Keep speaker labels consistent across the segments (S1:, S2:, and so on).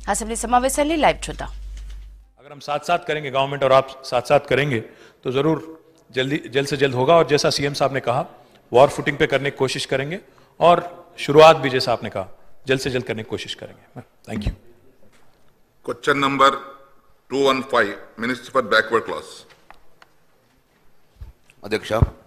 S1: Assembly సమావేశాన్ని live చూద్దాం
S2: अगर हम साथ साथ करेंगे गवर्नमेंट और आप साथ साथ करेंगे तो ज़रूर जल्दी जल्द से जल्द होगा और जैसा सीएम साहब ने कहा वॉर फुटिंग पे करने की कोशिश करेंगे और शुरुआत भी जैसा आपने कहा जल्द से जल्द करने की कोशिश करेंगे thank you
S3: Question number 215, Minister for Backward Class.
S4: అధ్యక్ష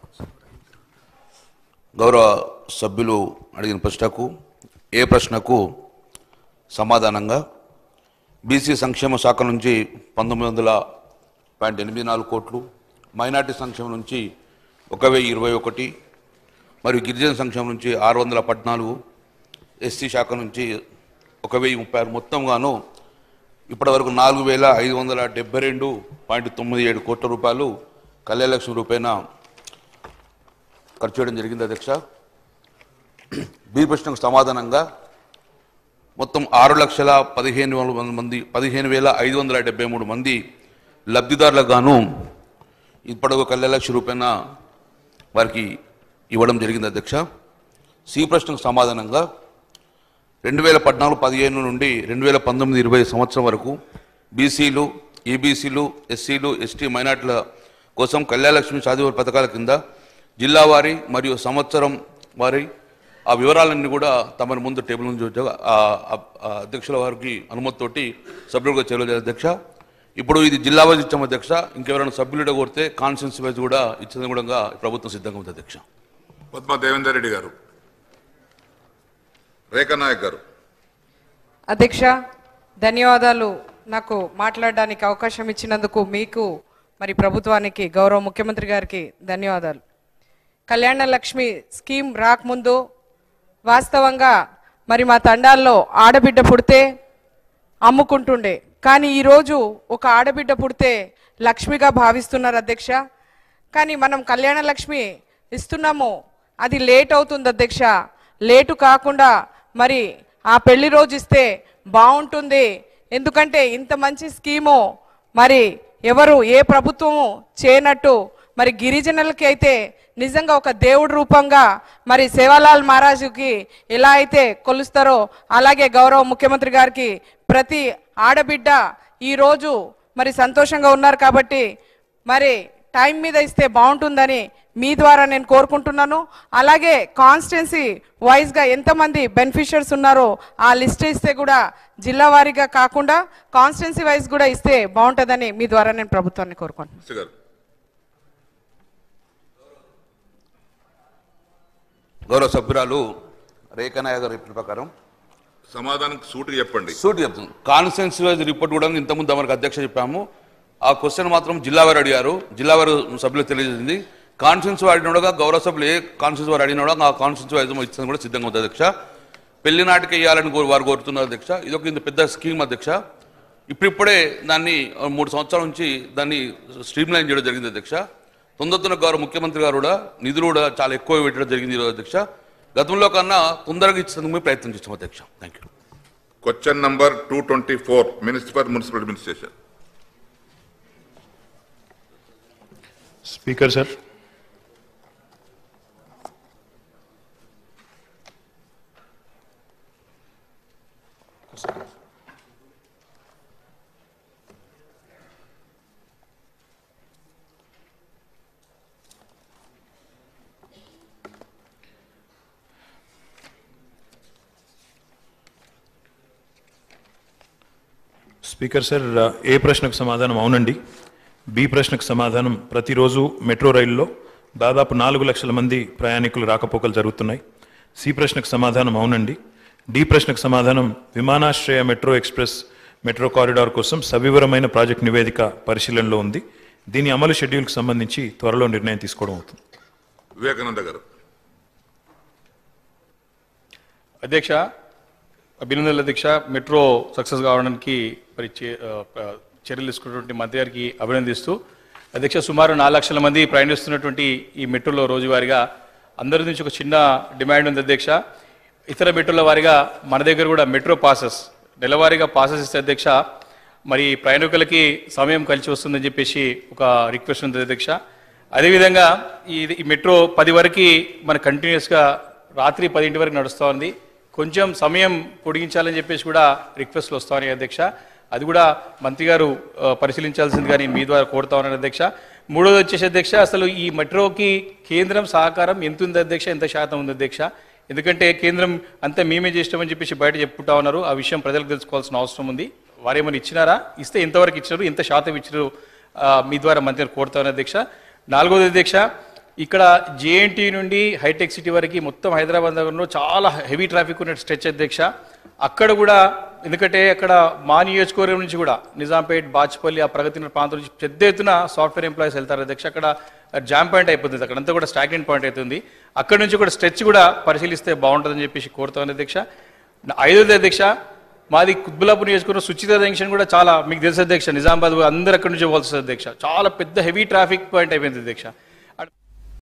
S4: గౌరవ సభ్యులు అడిగిన ప్రశ్నకు ఏ ప్రశ్నకు సమాధానంగా బీసీ సంక్షేమ శాఖ నుంచి పంతొమ్మిది వందల పాయింట్ ఎనిమిది నాలుగు కోట్లు మైనార్టీ సంక్షేమం నుంచి ఒక వెయ్యి ఇరవై ఒకటి మరియు గిరిజన సంక్షేమం నుంచి ఆరు వందల పద్నాలుగు ఎస్సీ శాఖ నుంచి ఒక వెయ్యి ముప్పై ఆరు మొత్తంగాను ఇప్పటివరకు నాలుగు వేల ఐదు వందల డెబ్బై రెండు పాయింట్ తొమ్మిది ఏడు కోట్ల రూపాయలు కళ్యాణ లక్ష్మి రూపాయన ఖర్చు చేయడం జరిగింది అధ్యక్ష బీ ప్రశ్నకు సమాధానంగా మొత్తం ఆరు లక్షల పదిహేను వేల మంది పదిహేను వేల ఐదు వందల డెబ్బై మూడు మంది లబ్ధిదారులకు గాను ఇప్పటివరకు కళ్యాణ లక్ష రూపాయన వారికి ఇవ్వడం జరిగింది అధ్యక్ష సి ప్రశ్నకు సమాధానంగా రెండు వేల పద్నాలుగు పదిహేను నుండి రెండు వేల పంతొమ్మిది ఇరవై సంవత్సరం వరకు బీసీలు ఈబీసీలు ఎస్సీలు ఎస్టీ మైనార్టీల కోసం కళ్యాణలక్ష్మి చదువు పథకాల కింద జిల్లా వారి మరియు సంవత్సరం వారి ఆ వివరాలన్నీ కూడా తమరి ముందు టేబుల్ నుంచి వచ్చాక ఆ- ఆ- ఆ అధ్యక్షుల వారికి అనుమతితోటి సభ్యులుగా చేయలేదు అధ్యక్ష ఇప్పుడు ఇది జిల్లా వైజ్ ఇచ్చాం అధ్యక్ష ఇంకెవరైనా సభ్యులుగా కోరితే కాన్స్టిట్యూన్సీ వైజ్ కూడా ఇచ్చిన కూడా ప్రభుత్వం సిద్ధంగా ఉంది అధ్యక్ష
S3: పద్మ దేవేందర్ రెడ్డి గారు రేఖా నాయక్ గారు
S5: అధ్యక్ష ధన్యవాదాలు నాకు మాట్లాడడానికి అవకాశం ఇచ్చినందుకు మీకు మరి ప్రభుత్వానికి గౌరవ ముఖ్యమంత్రి గారికి ధన్యవాదాలు కళ్యాణ లక్ష్మి స్కీమ్ రాకముందు వాస్తవంగా మరి మా తండాల్లో ఆడబిడ్డ పుడితే అమ్ముకుంటుండే కానీ ఈరోజు ఒక ఆడబిడ్డ పుడితే లక్ష్మిగా భావిస్తున్నారు అధ్యక్ష కానీ మనం కళ్యాణ లక్ష్మి ఇస్తున్నాము అది లేట్ అవుతుంది అధ్యక్ష లేటు కాకుండా మరి ఆ పెళ్లి రోజు ఇస్తే బాగుంటుంది ఎందుకంటే ఇంత మంచి స్కీము మరి ఎవరు ఏ ప్రభుత్వము చేయనట్టు మరి గిరిజనులకి అయితే నిజంగా ఒక దేవుడి రూపంగా మరి సేవాలాల్ మహారాజుకి ఎలా అయితే కొలుస్తారో అలాగే గౌరవ ముఖ్యమంత్రి గారికి ప్రతి ఆడబిడ్డ ఈరోజు మరి సంతోషంగా ఉన్నారు కాబట్టి మరి టైం మీద ఇస్తే బాగుంటుందని మీ ద్వారా నేను కోరుకుంటున్నాను అలాగే కాన్స్టిట్యున్సీ వైజ్గా ఎంతమంది బెనిఫిషియర్స్ ఉన్నారో ఆ లిస్ట్ ఇస్తే కూడా జిల్లా వారీగా కాకుండా కాన్స్టిట్యున్సీ వైజ్ కూడా ఇస్తే బాగుంటుందని మీ ద్వారా నేను ప్రభుత్వాన్ని కోరుకుంటున్నాను
S3: మినిస్టర్ గారు
S4: గౌరవ సభ్యురాలు రేఖనాయ గారి రిపోర్ట్ ప్రకారం
S3: సమాధానం సూటిగా చెప్పండి
S4: సూటి చెప్తుంది కాన్స్టిట్యున్సీ వైజ్ రిపోర్ట్ కూడా ఇంతకుముందు మనకు అధ్యక్ష చెప్పాము ఆ క్వశ్చన్ మాత్రం జిల్లా వారు అడిగారు జిల్లా వారు సభ్యులకు తెలియజేసింది కాన్స్టిట్యున్సీ వారు అడిగినోడుగా గౌరవ సభ్యులు ఏ కాన్స్టిట్యున్సీ వారు అడిగినోడుగా ఆ కాన్స్టిట్యున్సీ వైజ్ ఇచ్చిన కూడా సిద్ధంగా ఉంది అధ్యక్ష పెళ్లి నాటికి వేయాలని కోరు- వారు కోరుతున్నారు అధ్యక్ష ఇది ఒక ఇంత పెద్ద స్కీమ్ అధ్యక్ష ఇప్పుడిప్పుడే దాన్ని ఆ, మూడు సంవత్సరాల నుంచి దాన్ని స్ట్రీమ్ లైన్ చేయడం జరిగింది అధ్యక్ష తొందరతున్న గౌరవ ముఖ్యమంత్రి గారు కూడా నిధులు కూడా చాలా ఎక్కువ పెట్టడం జరిగింది ఈరోజు అధ్యక్ష గతంలో కన్నా తొందరగా ఇచ్చేందుకు మేము ప్రయత్నం చేస్తాం అధ్యక్ష thank you
S3: question number two twenty four minister for municipal administration
S2: speaker sir speaker sir ఏ ప్రశ్నకు సమాధానం అవునండి బి ప్రశ్నకు సమాధానం ప్రతిరోజు మెట్రో రైల్లో దాదాపు నాలుగు లక్షల మంది ప్రయాణికులు రాకపోకలు జరుగుతున్నాయి సి ప్రశ్నకు సమాధానం అవునండి డి ప్రశ్నకు సమాధానం విమానాశ్రయ మెట్రో ఎక్స్ప్రెస్ మెట్రో కారిడార్ కోసం సవివరమైన ప్రాజెక్ట్ నివేదిక పరిశీలనలో ఉంది దీని అమలు షెడ్యూల్కి సంబంధించి త్వరలో నిర్ణయం తీసుకోవడం అవుతుంది
S3: వివేకానంద గారు
S6: అధ్యక్ష అభినందనలు అధ్యక్ష మెట్రో సక్సెస్ కావడానికి మరి చే- ఆ, ఆ, చర్యలు తీసుకున్నటువంటి మంత్రి గారికి అభినందిస్తూ అధ్యక్ష సుమారు నాలుగు లక్షల మంది ప్రయాణిస్తున్నటువంటి ఈ మెట్రోలో రోజువారీగా అందరి నుంచి ఒక చిన్న డిమాండ్ ఉంది అధ్యక్ష ఇతర మెట్రోల వారిగా మన దగ్గర కూడా మెట్రో పాసెస్ నెలవారీగా పాసెస్ ఇస్తే అధ్యక్ష మరి ప్రయాణికులకి సమయం కలిసి వస్తుందని చెప్పేసి ఒక రిక్వెస్ట్ ఉంది అధ్యక్ష అదేవిధంగా ఈ ఈ మెట్రో పది వరకు మన కంటిన్యూస్గా రాత్రి పదింటి వరకు నడుస్తూ ఉంది కొంచెం సమయం పొడిగించాలని చెప్పేసి కూడా రిక్వెస్ట్లు వస్తా ఉన్నాయి అధ్యక్ష అది కూడా మంత్రి గారు ఆ, పరిశీలించాల్సిందిగా నేను మీ ద్వారా కోరుతా ఉన్నాను అధ్యక్ష మూడోది వచ్చేసి అధ్యక్ష అసలు ఈ మెట్రోకి కేంద్రం సహకారం ఎంత ఉంది అధ్యక్ష ఎంత శాతం ఉంది అధ్యక్ష ఎందుకంటే కేంద్రం అంతా మేమే చేస్తామని చెప్పేసి బయట చెప్పుకుంటా ఉన్నారు ఆ విషయం ప్రజలకు తెలుసుకోవాల్సిన అవసరం ఉంది వారేమైనా ఇచ్చినారా ఇస్తే ఎంతవరకు ఇచ్చినారు ఎంత శాతం ఇచ్చినారు ఆ, మీ ద్వారా మంత్రి గారు కోరుతా ఉన్నారు అధ్యక్ష నాలుగోది అధ్యక్ష ఇక్కడ జేఎన్టీ నుండి హైటెక్ సిటీ వరకు మొత్తం హైదరాబాద్ నగరంలో చాలా హెవీ ట్రాఫిక్ ఉన్న స్ట్రెచ్ అధ్యక్ష అక్కడ కూడా ఎందుకంటే అక్కడ మా నియోజకవర్గం నుంచి కూడా నిజాంపేట్ బాచ్పల్లి ఆ ప్రగతి నగర్ ప్రాంతం నుంచి పెద్ద ఎత్తున సాఫ్ట్వేర్ ఎంప్లాయీస్ వెళ్తారు అధ్యక్ష అక్కడ జామ్ పాయింట్ అయిపోతుంది అక్కడ అంతా కూడా స్టాగ్నెంట్ పాయింట్ అవుతుంది అక్కడ నుంచి కూడా స్ట్రెచ్ కూడా పరిశీలిస్తే బాగుంటుందని చెప్పేసి కోరుతాను అధ్యక్ష ఐదోది అధ్యక్ష మాది కుత్బులాపూర్ నియోజకవర్గం సుచిత జంక్షన్ కూడా చాలా మీకు తెలుసు అధ్యక్ష నిజామాబాద్ అందరూ అక్కడి నుంచి పోవాల్సి వస్తుంది అధ్యక్ష చాలా పెద్ద హెవీ ట్రాఫిక్ పాయింట్ అయిపోయింది అధ్యక్ష